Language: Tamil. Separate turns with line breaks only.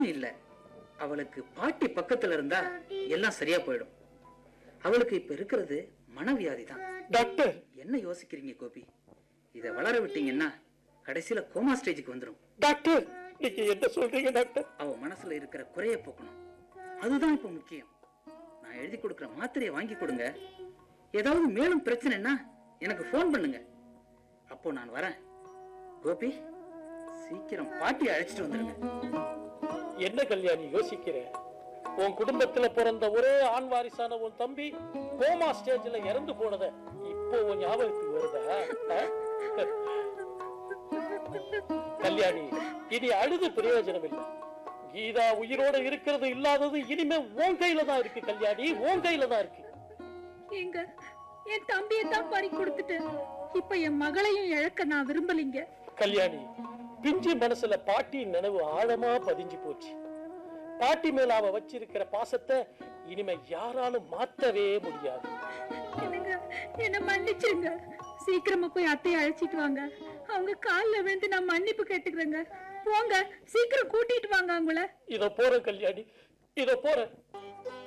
இல்ல அவளுக்கு பாட்டி பக்கத்துல இருந்தா எல்லாம் சரியா போயிடும் அவளுக்கு இப்ப இருக்கிறது மனவியாதி தான்
டாக்டர்
என்ன யோசிக்கிறீங்க கோபி இத வளர விட்டீங்கன்னா கடைசியில கோமா ஸ்டேஜுக்கு வந்துரும்
டாக்டர் நீங்க என்ன சொல்றீங்க டாக்டர்
அவ மனசுல இருக்கிற குறைய போக்கணும் அதுதான் இப்ப முக்கியம் நான் எழுதி கொடுக்கிற மாத்திரையை வாங்கி கொடுங்க ஏதாவது மேலும் பிரச்சனைன்னா எனக்கு ஃபோன் பண்ணுங்க அப்போ நான் வரேன் கோபி சீக்கிரம் பாட்டியை அழைச்சிட்டு வந்துருங்க
என்ன கல்யாணி யோசிக்கிறேன் உன் குடும்பத்துல பிறந்த ஒரே ஆண் வாரிசான உன் தம்பி கோமா ஸ்டேஜ்ல இறந்து போனத இப்போ உன் ஞாபகத்துக்கு வருதா ஆ? கல்யாணி இனி அழுது பிரயோஜனம் இல்லை கீதா உயிரோட இருக்கிறது இல்லாதது இனிமே உன் கையில தான் இருக்கு கல்யாணி உன் கையில தான் இருக்கு
எங்க என் தம்பியை தான் பறி கொடுத்துட்டேன் இப்ப என் மகளையும் இழக்க நான் விரும்பலிங்க
கல்யாணி பிஞ்சு மனசுல பாட்டியின் நினைவு ஆழமா பதிஞ்சு போச்சு பாட்டி மேல அவ வச்சிருக்கிற பாசத்தை இனிமே யாராலும் மாத்தவே முடியாது
என்னங்க என்ன மன்னிச்சிருங்க சீக்கிரமா போய் அத்தையை அழைச்சிட்டு வாங்க அவங்க கால்ல விழுந்து நான் மன்னிப்பு கேட்டுக்கிறேங்க போங்க சீக்கிரம் கூட்டிட்டு வாங்க அவங்கள
இதோ போறேன் கல்யாணி இதோ போறேன்